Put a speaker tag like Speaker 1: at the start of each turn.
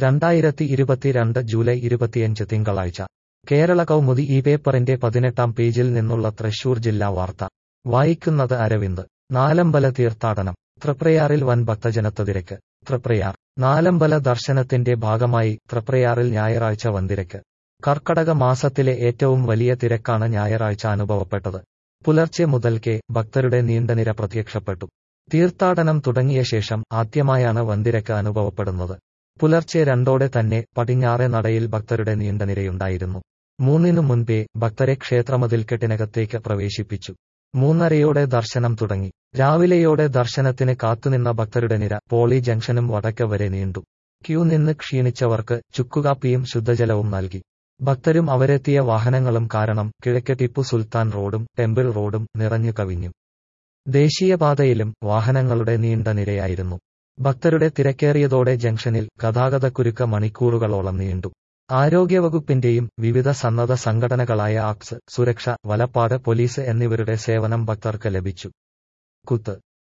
Speaker 1: രണ്ടായിരത്തി ഇരുപത്തിരണ്ട് ജൂലൈ ഇരുപത്തിയഞ്ച് തിങ്കളാഴ്ച കേരള കൗമുദി ഈ പേപ്പറിന്റെ പതിനെട്ടാം പേജിൽ നിന്നുള്ള തൃശൂർ ജില്ലാ വാർത്ത വായിക്കുന്നത് അരവിന്ദ് നാലമ്പല തീർത്ഥാടനം തൃപ്രയാറിൽ വൻ ഭക്തജനത്തതിരക്ക് തൃപ്രയാർ നാലമ്പല ദർശനത്തിന്റെ ഭാഗമായി തൃപ്രയാറിൽ ഞായറാഴ്ച വൻതിരക്ക് കർക്കടക മാസത്തിലെ ഏറ്റവും വലിയ തിരക്കാണ് ഞായറാഴ്ച അനുഭവപ്പെട്ടത് പുലർച്ചെ മുതൽക്കേ ഭക്തരുടെ നീണ്ടനിര പ്രത്യക്ഷപ്പെട്ടു തീർത്ഥാടനം തുടങ്ങിയ ശേഷം ആദ്യമായാണ് വൻതിരക്ക് അനുഭവപ്പെടുന്നത് പുലർച്ചെ രണ്ടോടെ തന്നെ പടിഞ്ഞാറെ നടയിൽ ഭക്തരുടെ നീണ്ടനിരയുണ്ടായിരുന്നു മൂന്നിനു മുൻപേ ഭക്തരെ ക്ഷേത്രമതിൽക്കെട്ടിനകത്തേക്ക് പ്രവേശിപ്പിച്ചു മൂന്നരയോടെ ദർശനം തുടങ്ങി രാവിലെയോടെ ദർശനത്തിന് കാത്തുനിന്ന ഭക്തരുടെ നിര പോളി ജംഗ്ഷനും വടക്ക് വരെ നീണ്ടു ക്യൂ നിന്ന് ക്ഷീണിച്ചവർക്ക് ചുക്കുകാപ്പിയും ശുദ്ധജലവും നൽകി ഭക്തരും അവരെത്തിയ വാഹനങ്ങളും കാരണം കിഴക്ക് ടിപ്പു സുൽത്താൻ റോഡും ടെമ്പിൾ റോഡും നിറഞ്ഞു കവിഞ്ഞു ദേശീയപാതയിലും വാഹനങ്ങളുടെ നീണ്ട നിരയായിരുന്നു ഭക്തരുടെ തിരക്കേറിയതോടെ ജംഗ്ഷനിൽ ഗതാഗതക്കുരുക്ക് മണിക്കൂറുകളോളം നീണ്ടു ആരോഗ്യവകുപ്പിന്റെയും വിവിധ സന്നദ്ധ സംഘടനകളായ ആക്സ് സുരക്ഷ വലപ്പാട് പോലീസ് എന്നിവരുടെ സേവനം ഭക്തർക്ക് ലഭിച്ചു കുത്ത്